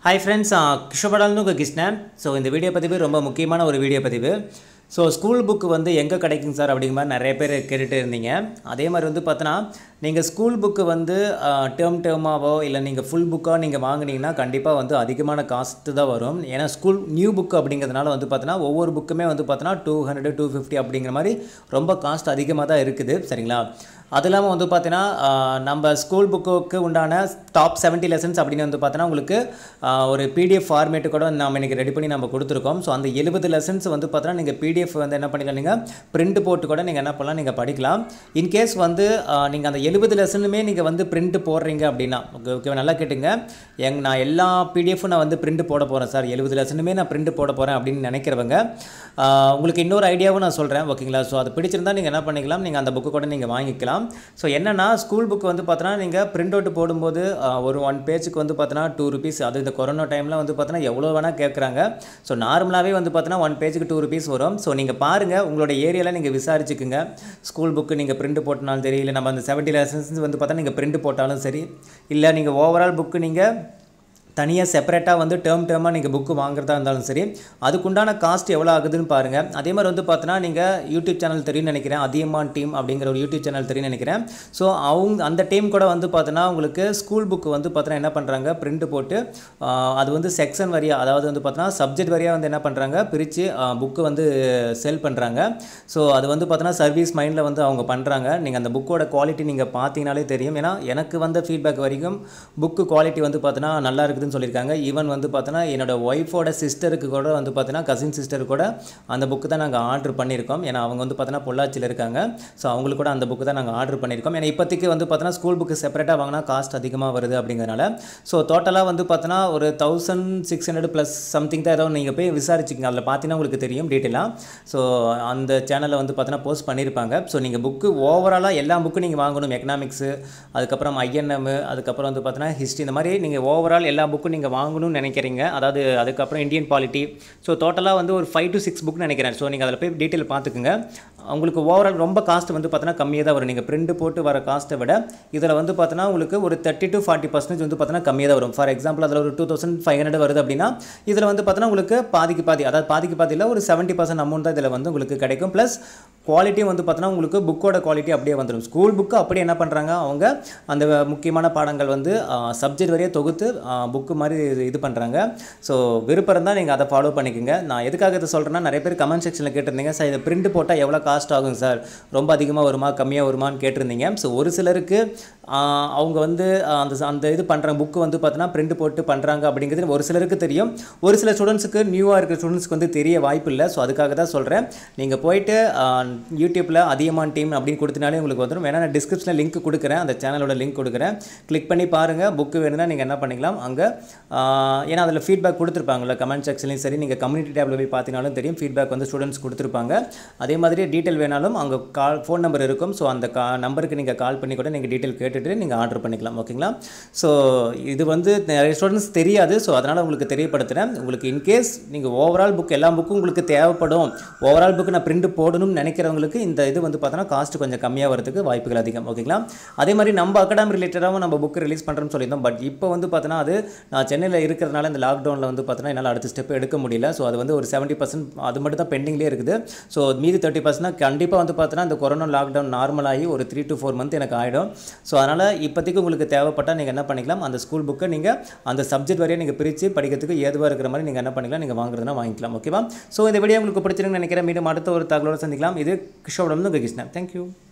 hi friends கிஷோபடால்னு உங்கள் Krishnan so இந்த video பதிவு ரொம்ப முக்கியமான ஒரு வீடியோ பதிவு ஸோ ஸ்கூல் புக்கு வந்து எங்கே கிடைக்குங்க சார் அப்படிங்கிற மாதிரி நிறைய பேர் கேட்டுட்டு இருந்தீங்க அதே மாதிரி வந்து பார்த்தோன்னா நீங்கள் ஸ்கூல் புக்கு வந்து டேர்ம் டேர்மாவோ இல்லை நீங்கள் ஃபுல் புக்காக நீங்கள் வாங்குனீங்கன்னா கண்டிப்பாக வந்து அதிகமான காஸ்ட்டு தான் வரும் ஏன்னா ஸ்கூல் நியூ புக் அப்படிங்கிறதுனால வந்து பார்த்தோன்னா ஒவ்வொரு புக்குமே வந்து பார்த்தோன்னா டூ ஹண்ட்ரட் டூ ஃபிஃப்டி அப்படிங்கிற மாதிரி ரொம்ப காஸ்ட் அதிகமாக தான் இருக்குது சரிங்களா அது இல்லாமல் வந்து பார்த்தீங்கன்னா ஆஹ், நம்ம ஸ்கூல் புக்குக்கு உண்டான டாப் 70 லெசன்ஸ் அப்படின்னு வந்து பார்த்தீங்கன்னா உங்களுக்கு ஆஹ், ஒரு பிடிஎஃப் ஃபார்மேட்டு கூட நம்ம இன்றைக்கி ரெடி பண்ணி நம்ம கொடுத்துருக்கோம் ஸோ அந்த எழுபது லெசன்ஸ் வந்து பார்த்தீங்கன்னா நீங்கள் பிடிஎஃப் வந்து என்ன பண்ணிக்கலாம் நீங்கள் பிரிண்ட் போட்டு கூட நீங்கள் என்ன பண்ணலாம் நீங்கள் படிக்கலாம் இன்கேஸ் வந்து நீங்கள் அந்த எழுபது லெசனுமே நீங்கள் வந்து பிரிண்ட் போடுறீங்க அப்படின்னா ஓகே ஓகே நல்லா கேட்டுங்க எங் நான் எல்லா பிடிஎஃப்பும் நான் வந்து பிரிண்ட் போட போகிறேன் சார் எழுபது லெசனுமே நான் பிரிண்ட் போட போகிறேன் அப்படின்னு நினைக்கிறவங்க ஆஹ், உங்களுக்கு இன்னொரு ஐடியாவும் நான் சொல்கிறேன் ஓகேங்களா ஸோ அது பிடிச்சிருந்தா நீங்கள் என்ன பண்ணிக்கலாம் நீங்கள் அந்த புக்கு கூட நீங்கள் வாங்கிக்கலாம் ஸோ என்னென்னா ஸ்கூல் புக் வந்து பார்த்தோன்னா நீங்கள் பிரிண்ட் அவுட் போடும்போது ஆஹ், ஒரு ஒன் பேஜுக்கு வந்து பார்த்தோன்னா டூ ருபீஸ் அது இந்த கொரோனா டைமில் வந்து பார்த்தோன்னா எவ்வளோ வேணால் கேட்குறாங்க ஸோ நார்மலாகவே வந்து பார்த்தோன்னா ஒன் பேஜுக்கு டூ ருபீஸ் வரும் ஸோ நீங்கள் பாருங்கள் உங்களோட ஏரியாவில் நீங்கள் விசாரிச்சுக்குங்க ஸ்கூல் புக்கு நீங்கள் பிரிண்ட் போட்டனாலும் சரி இல்லை நம்ம அந்த செவன்ட்டி லெசன்ஸ் வந்து பார்த்தா நீங்கள் பிரிண்ட் போட்டாலும் சரி இல்லை நீங்கள் ஓவரால் புக்கு நீங்கள் தனியாக செப்பரேட்டாக வந்து டேர்ம் டேர்மாக நீங்கள் புக்கு வாங்குறதா இருந்தாலும் சரி அதுக்குண்டான காஸ்ட் எவ்வளோ ஆகுதுன்னு பாருங்கள் அதே மாதிரி வந்து பார்த்தோன்னா நீங்கள் யூடியூப் சேனல் தெரியும்னு நினைக்கிறேன் அதியமான் டீம் அப்படிங்கிற ஒரு யூடியூப் சேனல் தெரியும்னு நினைக்கிறேன் ஸோ அவங்க அந்த டீம் கூட வந்து பார்த்தோன்னா உங்களுக்கு ஸ்கூல் புக்கு வந்து பார்த்தோன்னா என்ன பண்ணுறாங்க பிரிண்ட் போட்டு ஆஹ், அது வந்து செக்ஷன் வரியாக அதாவது வந்து பார்த்தோன்னா சப்ஜெக்ட் வரியாக வந்து என்ன பண்ணுறாங்க பிரித்து புக்கு வந்து செல் பண்ணுறாங்க ஸோ அது வந்து பார்த்தோன்னா சர்வீஸ் மைண்டில் வந்து அவங்க பண்ணுறாங்க நீங்கள் அந்த புக்கோட குவாலிட்டி நீங்கள் பார்த்தீங்கனாலே தெரியும் ஏன்னா எனக்கு வந்த ஃபீட்பேக் வரைக்கும் புக்கு குவாலிட்டி வந்து பார்த்தோன்னா நல்லா இருக்குதுன்னு சொல்லியிருக்காங்க ஈவன் வந்து பார்த்தோன்னா என்னோட ஒய்ஃபோட சிஸ்டருக்கு கூட வந்து பார்த்தோன்னா கசின் சிஸ்டர் கூட அந்த புக்கு தான் நாங்கள் ஆர்டர் பண்ணியிருக்கோம் ஏன்னா அவங்க வந்து பார்த்தோன்னா பொள்ளாச்சியில் இருக்காங்க ஸோ அவங்களுக்கு கூட அந்த புக்கு தான் நாங்கள் ஆர்டர் பண்ணியிருக்கோம் ஏன்னா இப்போதைக்கு வந்து பார்த்தோன்னா ஸ்கூல் புக்கு செப்பரேட்டாக வாங்கினா காஸ்ட் அதிகமாக வருது அப்படிங்கிறனால ஸோ டோட்டலாக வந்து பார்த்தோன்னா ஒரு thousand six hundred plus something தான் ஏதோ நீங்கள் போய் விசாரிச்சிங்க அதில் பார்த்தீங்கன்னா உங்களுக்கு தெரியும் டீட்டெயிலாக ஸோ அந்த சேனலில் வந்து பார்த்தோன்னா போஸ்ட் பண்ணியிருப்பாங்க ஸோ நீங்கள் புக்கு ஓவராலாக எல்லா புக்கும் நீங்கள் வாங்கணும் எக்கனாமிக்ஸு அதுக்கப்புறம் ஐஎன்எம் அதுக்கப்புறம் வந்து பார்த்தோன்னா ஹிஸ்ட்ரி இந்த மாதிரி நீங்கள் ஓவரால் எல்லா புக்கும் நீங்கள் வாங்கணும்னு நினைக்கிறீங்க அதாவது அதுக்கப்புறம் இந்தியன் பாலிட்டி ஸோ டோட்டலாக வந்து ஒரு ஃபைவ் டு சிக்ஸ் புக் நினைக்கிறேன் ஸோ நீங்கள் அதில் போய் டீட்டெயில் பார்த்துக்குங்க உங்களுக்கு ஓவரால் ரொம்ப காஸ்ட் வந்து பார்த்தோன்னா கம்மியாக தான் வரும் நீங்கள் பிரிண்ட் போட்டு வர காஸ்ட்டை விட இதில் வந்து பார்த்தோன்னா உங்களுக்கு ஒரு தேர்ட்டி டு ஃபார்ட்டி பர்சன்டேஜ் வந்து பார்த்தோன்னா கம்மியாக தான் வரும் ஃபார் எக்ஸாம்பிள் அதில் ஒரு டூ தௌசண்ட் ஃபைவ் ஹண்ட்ரட் வருது அப்படின்னா இதில் வந்து பார்த்தோன்னா உங்களுக்கு பாதிக்கு பாதி அதாவது பாதிக்கு பாதியில் ஒரு செவன்ட்டி பர்சன்ட் அமௌண்ட் தான் இதில் வந்து உங்களுக்கு கிடைக்கும் ப்ளஸ் குவாலிட்டியும் வந்து பார்த்தோன்னா உங்களுக்கு புக்கோட குவாலிட்டி அப்படியே வந்துடும் ஸ்கூல் புக்கு அப்படியே என்ன பண்ணுறாங்க அவங்க அந்த முக்கியமான பாடங்கள் வந்து சப்ஜெக்ட் வரையே தொகுத்து புக்கு மாதிரி இது- இது பண்ணுறாங்க ஸோ விருப்பம் இருந்தால் நீங்கள் அதை ஃபாலோ பண்ணிக்கோங்க நான் எதுக்காக இதை சொல்கிறேன்னா நிறைய பேர் கமெண்ட் செக்ஷனில் கேட்டிருந்தீங்க சார் இதை பிரிண்ட் போட்டால் எவ்வளோ காஸ்ட் ஆகும் சார் ரொம்ப அதிகமாக வருமா கம்மியாக வருமான்னு கேட்டிருந்தீங்க ஸோ ஒரு சிலருக்கு ஆஹ், அவங்க வந்து ஆஹ், அந்த அந்த இது பண்ணுறாங்க புக்கு வந்து பார்த்தோன்னா பிரிண்ட் போட்டு பண்ணுறாங்க அப்படிங்கிறது ஒரு சிலருக்கு தெரியும் ஒரு சில ஸ்டூடெண்ட்ஸுக்கு நியூவாக இருக்கிற ஸ்டூடெண்ட்ஸ்க்கு வந்து தெரிய வாய்ப்பு இல்லை ஸோ அதுக்காக தான் சொல்கிறேன் நீங்கள் போயிட்டு யூடியூப்பில் அதியமான் டீம் அப்படின்னு கொடுத்தினாலே உங்களுக்கு வந்துடும் வேணா நான் டிஸ்கிரிப்ஷனில் லிங்க் கொடுக்குறேன் அந்த சேனலோட லிங்க் கொடுக்குறேன் கிளிக் பண்ணி பாருங்கள் புக்கு வேணும்னா நீங்கள் என்ன பண்ணிக்கலாம் அங்கே ஏன்னா அதில் ஃபீட்பேக் கொடுத்துருப்பாங்கல்ல கமெண்ட் செக்ஷன்லையும் சரி நீங்கள் கம்யூனிட்டி டேப்பில் போய் பார்த்தீங்கனாலும் தெரியும் ஃபீட்பேக் வந்து ஸ்டூடெண்ட்ஸ் கொடுத்துருப்பாங்க அதே மாதிரி டீட்டெயில் வேணாலும் அங்கே கால் ஃபோன் நம்பர் இருக்கும் ஸோ அந்த கா நம்பருக்கு நீங்கள் கால் பண்ணி கூட நீங்கள் டீட்டெயில் கேட்டுட்டு நீங்கள் ஆர்டர் பண்ணிக்கலாம் ஓகேங்களா ஸோ இது வந்து நிறைய ஸ்டூடெண்ட்ஸ் தெரியாது ஸோ அதனால் உங்களுக்கு தெரியப்படுத்துகிறேன் உங்களுக்கு இன்கேஸ் நீங்கள் ஓவரால் புக் எல்லா புக்கும் உங்களுக்கு தேவைப்படும் ஓவரால் புக்கு நான் பிரிண்ட் போடணும்னு நினைக்கிறவங்களுக்கு இந்த இது வந்து பார்த்தோன்னா காஸ்ட் கொஞ்சம் கம்மியாக வரதுக்கு வாய்ப்புகள் அதிகம் ஓகேங்களா அதே மாதிரி நம்ம அகாடமி ரிலேட்டடாகவும் நம்ம புக் ரிலீஸ் பண்ணுறோம்னு சொல்லியிருந்தோம் பட் இப்போ வந்து பார்த்தோன்னா அது நான் சென்னையில் இருக்கிறதுனால இந்த லாக்டவுனில் வந்து பார்த்தோன்னா என்னால் அடுத்த ஸ்டெப் எடுக்க முடியல ஸோ அது வந்து ஒரு செவன்ட்டி பர்சன்ட் அது மட்டும் தான் பெண்டிங்லேயே இருக்குது ஸோ மீதி தேர்ட்டி பர்சன்ட் கண்டிப்பாக வந்து பார்த்தோன்னா இந்த கொரோனா லாக்டவுன் நார்மலாகி ஒரு த்ரீ டு ஃபோர் மந்த் எனக்கு ஆகிடும் ஸோ அதனால் இப்போதைக்கு உங்களுக்கு தேவைப்பட்டால் நீங்கள் என்ன பண்ணிக்கலாம் அந்த ஸ்கூல் புக்கை நீங்கள் அந்த சப்ஜெக்ட் வரையும் நீங்கள் பிரித்து படிக்கிறதுக்கு ஏதுவாக இருக்கிற மாதிரி நீங்கள் என்ன பண்ணிக்கலாம் நீங்கள் வாங்குறதுனா வாங்கிக்கலாம் ஓகேவா ஸோ இந்த வீடியோ உங்களுக்கு பிடிச்சிருக்குன்னு நினைக்கிறேன் மீண்டும் அடுத்த ஒரு தகவலோட சந்திக்கலாம் இது கிஷோடம் கிருஷ்ணன் தேங்க்யூ